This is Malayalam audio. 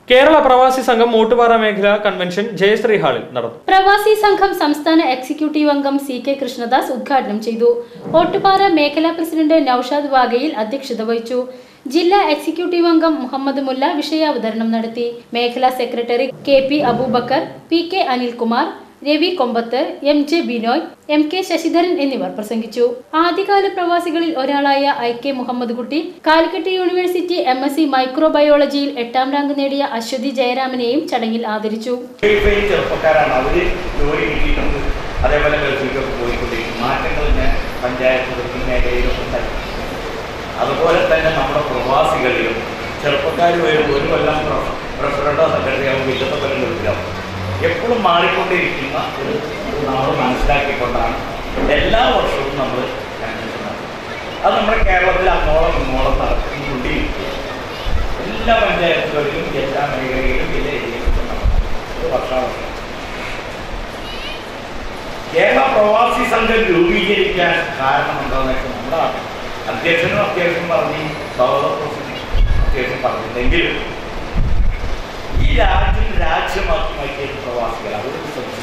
കേരള പ്രവാസി സംഘം മൂട്ടുപാറ മേഖല കൺവെൻഷൻ ജയശ്രീ ഹാളിൽ നടന്നു പ്രവാസി സംഘം സംസ്ഥാന എക്സിക്യൂട്ടീവ് അംഗം സി കെ കൃഷ്ണദാസ് ഉദ്ഘാടനം ചെയ്തു ഓട്ടുപാറ മേഖലാ പ്രസിഡന്റ് നൌഷാദ് വാഗയിൽ അധ്യക്ഷത വഹിച്ചു ജില്ലാ എക്സിക്യൂട്ടീവ് അംഗം മുഹമ്മദ് മുല്ല വിഷയാവതരണം നടത്തി മേഖലാ secretary K P Abubakar P K Anilkumar Ravi Kombath M J Binoy M K Sasidharan എന്നിവർ പ്രസംഗിച്ചു ആദ്യകാല പ്രവാസികളിൽ ഒരാളായ I K Muhammad Kutty Calicut university M S C മൈക്രോബയോളജിയിൽ എട്ടാം റാങ്ക് നേടിയ അശ്വതി ജയരാമനെയും ചടങ്ങിൽ ആദരിച്ചു ഈ ചെറുപ്പക്കാരാണ് അവര് ജോലി കിട്ടിയിട്ടുണ്ട് അതേപോലെ ഗൾഫിലേക്കൊക്കെ പോയിക്കൊണ്ടിരിക്കും മാറ്റങ്ങൾ ഞാൻ പഞ്ചായത്ത് മേഖലയിലൊക്കെ ഉണ്ടായി അതുപോലെ തന്നെ നമ്മുടെ പ്രവാസികളിലും ചെറുപ്പക്കാർ വരും ഒരു കൊല്ലം പ്രസിഡന്റോ സെക്രട്ടറിയാവും ഇല്ലത്തെ കൊല്ലം ഗൾഫിലാവും എപ്പോഴും മാറിക്കൊണ്ടിരിക്കുന്ന ഒരു ഒരു നമ്മൾ മനസ്സിലാക്കിക്കൊണ്ടാണ് എല്ലാ വർഷവും നമ്മൾ കൺവെൻഷൻ നടത്തുന്നത് അത് നമ്മുടെ കേരളത്തിൽ അങ്ങോളം ഇങ്ങോളം നടത്തിക്കൊണ്ടിരിക്കുക എല്ലാ പഞ്ചായത്തുകളിലും എല്ലാ മേഖലയിലും എല്ലാ ഏരിയയിലും നടത്തുന്നത് ഒരു വർഷാവർഷം കേരള പ്രവാസി സംഘം രൂപീകരിക്കാൻ കാരണം എന്താണെന്ന് വെച്ചാൽ നമ്മുടെ അധ്യക്ഷനും അത്യാവശ്യം പറഞ്ഞു സഹോദര പ്രസിഡന്റ് അത്യാവശ്യം പറഞ്ഞില്ലെങ്കിലും ഈ രാജ്യം രാജ്യമാക്കി മാറ്റിയ പ്രവാസികൾ അവർക്ക് ശ്രദ്ധ